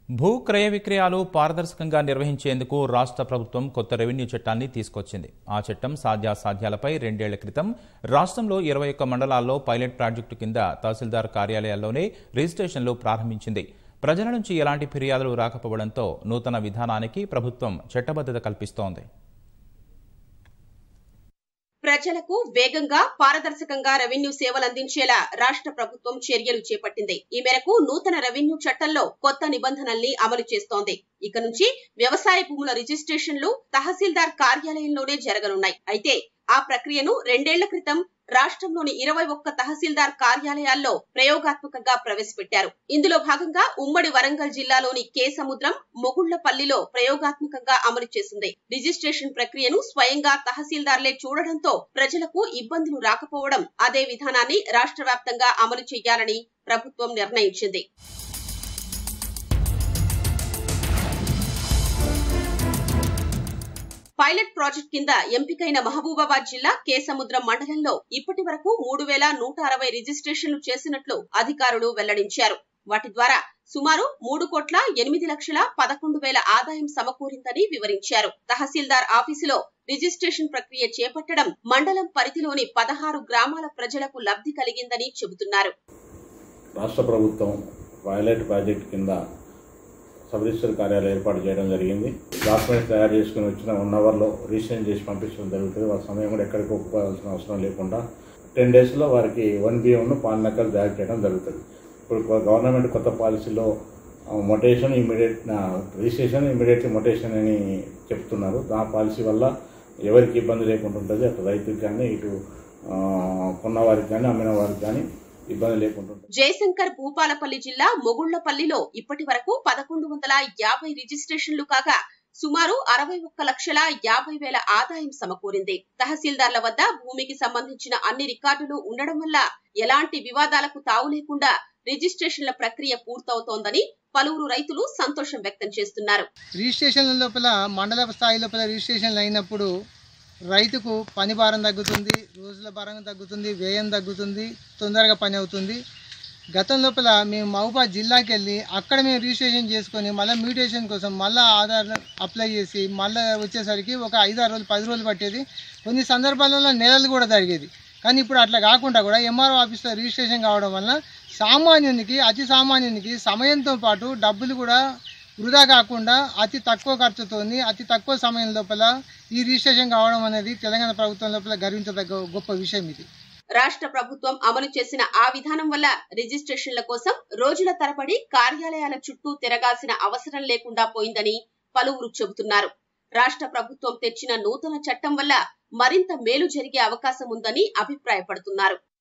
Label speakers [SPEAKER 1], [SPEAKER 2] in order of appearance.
[SPEAKER 1] భూ క్రయ విక్రయాలు పారదర్శకంగా నిర్వహించేందుకు రాష్ట్ర ప్రభుత్వం కొత్త రెవెన్యూ చట్టాన్ని తీసుకొచ్చింది ఆ చట్టం సాధ్యాసాధ్యాలపై రెండేళ్ల క్రితం రాష్ట్రంలో ఇరవై ఒక్క మండలాల్లో పైలట్ ప్రాజెక్టు కింద తహసీల్దార్ కార్యాలయాల్లోనే రిజిస్ట్రేషన్లు ప్రారంభించింది ప్రజల నుంచి ఎలాంటి ఫిర్యాదులు రాకపోవడంతో నూతన విధానానికి ప్రభుత్వం చట్టబద్ధత కల్పిస్తోంది
[SPEAKER 2] ప్రజలకు వేగంగా పారదర్శకంగా రెవెన్యూ సేవలు అందించేలా రాష్ట్ర ప్రభుత్వం చర్యలు చేపట్టింది ఈ మేరకు నూతన రెవెన్యూ చట్టంలో కొత్త నిబంధనల్ని అమలు చేస్తోంది ఇక నుంచి వ్యవసాయ భూముల రిజిస్ట్రేషన్లు తహసీల్దార్ కార్యాలయంలోనే జరగనున్నాయి అయితే ఆ ప్రక్రియను రెండేళ్ల క్రితం రాష్ట్రంలోని ఇరవై ఒక్క తహసీల్దార్ కార్యాలయాల్లో ప్రయోగాత్మకంగా ప్రవేశపెట్టారు ఇందులో భాగంగా ఉమ్మడి వరంగల్ జిల్లాలోని కే సముద్రం మొగుళ్లపల్లిలో ప్రయోగాత్మకంగా అమలు చేసింది రిజిస్ట్రేషన్ ప్రక్రియను స్వయంగా తహసీల్దార్లే చూడడంతో ప్రజలకు ఇబ్బందులు రాకపోవడం అదే విధానాన్ని రాష్ట్ర వ్యాప్తంగా అమలు చేయాలని ప్రభుత్వం నిర్ణయించింది పైలట్ ప్రాజెక్ట్ కింద ఎంపికైన మహబూబాబాద్ జిల్లా కేసముద్రం మండలంలో ఇప్పటి వరకు మూడు వేల నూట అరవై రిజిస్ట్రేషన్లు చేసినట్లు అధికారులు వెల్లడించారు వాటి ద్వారా సుమారు మూడు కోట్ల ఎనిమిది లక్షల పదకొండు వేల ఆదాయం సమకూరిందని వివరించారు తహసీల్దార్ ఆఫీసులో రిజిస్ట్రేషన్ ప్రక్రియ చేపట్టడం మండలం పరిధిలోని పదహారు గ్రామాల ప్రజలకు లబ్ధి కలిగిందని చెబుతున్నారు
[SPEAKER 3] రాష్ట్ర ప్రభుత్వం పైలట్ ప్రాజెక్ట్ కింద సబ్ రిజిస్టర్ కార్యాలయం ఏర్పాటు చేయడం జరిగింది డాక్యుమెంట్స్ తయారు చేసుకుని వచ్చిన వన్ అవర్లో రిజిస్ట్రేషన్ చేసి పంపించడం జరుగుతుంది వాళ్ళ సమయం కూడా ఎక్కడికి ఒప్పుకోవాల్సిన అవసరం లేకుండా టెన్ డేస్లో వారికి వన్ బియ్యంను పాన్ నకలు జారీ చేయడం జరుగుతుంది ఇప్పుడు గవర్నమెంట్ కొత్త పాలసీలో mutation immediate registration immediately mutation అని చెప్తున్నారు ఆ పాలసీ వల్ల ఎవరికి ఇబ్బంది లేకుండా ఉంటుంది అటు రైతుకి కానీ ఇటు ఆ, కొన్న వారికి కానీ అమ్మిన వారికి కానీ ఇబ్బంది లేకుండా ఉంటుంది
[SPEAKER 2] జయశంకర్ భూపాలపల్లి జిల్లా మొగుళ్లపల్లిలో ఇప్పటి వరకు పదకొండు వందల యాభై రిజిస్ట్రేషన్లు కాగా సుమారు అరవై ఒక్క లక్షల యాభై వేల ఆదాయం సమకూరింది తహసీల్దార్ల వద్ద భూమికి సంబంధించిన అన్ని రికార్డులు ఉండడం వల్ల ఎలాంటి వివాదాలకు తావు లేకుండా రిజిస్ట్రేషన్ల ప్రక్రియ పూర్తవుతోందని పలువురు రైతులు సంతోషం వ్యక్తం చేస్తున్నారు
[SPEAKER 4] రిజిస్ట్రేషన్ల లోపల మండల స్థాయి లోపల రిజిస్ట్రేషన్లు అయినప్పుడు రైతుకు పని భారం తగ్గుతుంది రోజుల భారం తగ్గుతుంది వ్యయం తగ్గుతుంది తొందరగా పని అవుతుంది గతం లోపల మేము మహబూబాద్ జిల్లాకి వెళ్ళి అక్కడ మేము రిజిస్ట్రేషన్ చేసుకొని మళ్ళీ మ్యూటేషన్ కోసం మళ్ళీ ఆధార్ అప్లై చేసి మళ్ళీ వచ్చేసరికి ఒక ఐదు ఆరు రోజులు పది రోజులు పట్టేది కొన్ని సందర్భాలలో నెలలు కూడా జరిగేది కానీ ఇప్పుడు అట్లా కాకుండా కూడా ఎంఆర్ఓ ఆఫీస్లో రిజిస్ట్రేషన్ కావడం వలన సామాన్యునికి అతి సామాన్యునికి సమయంతో పాటు డబ్బులు కూడా వృధా కాకుండా అతి తక్కువ ఖర్చుతోని అతి తక్కువ సమయం లోపల ఈ రిజిస్ట్రేషన్ కావడం అనేది తెలంగాణ ప్రభుత్వం లోపల గర్వించదగ్గ గొప్ప విషయం ఇది
[SPEAKER 2] రాష్ట్ర ప్రభుత్వం అమలు చేసిన ఆ విధానం వల్ల రిజిస్ట్రేషన్ల కోసం రోజుల తరబడి కార్యాలయాల చుట్టూ తిరగాల్సిన అవసరం లేకుండా పోయిందని పలువురు చెబుతున్నారు రాష్ట్ర ప్రభుత్వం తెచ్చిన నూతన చట్టం వల్ల మరింత మేలు జరిగే అవకాశం ఉందని అభిప్రాయపడుతున్నారు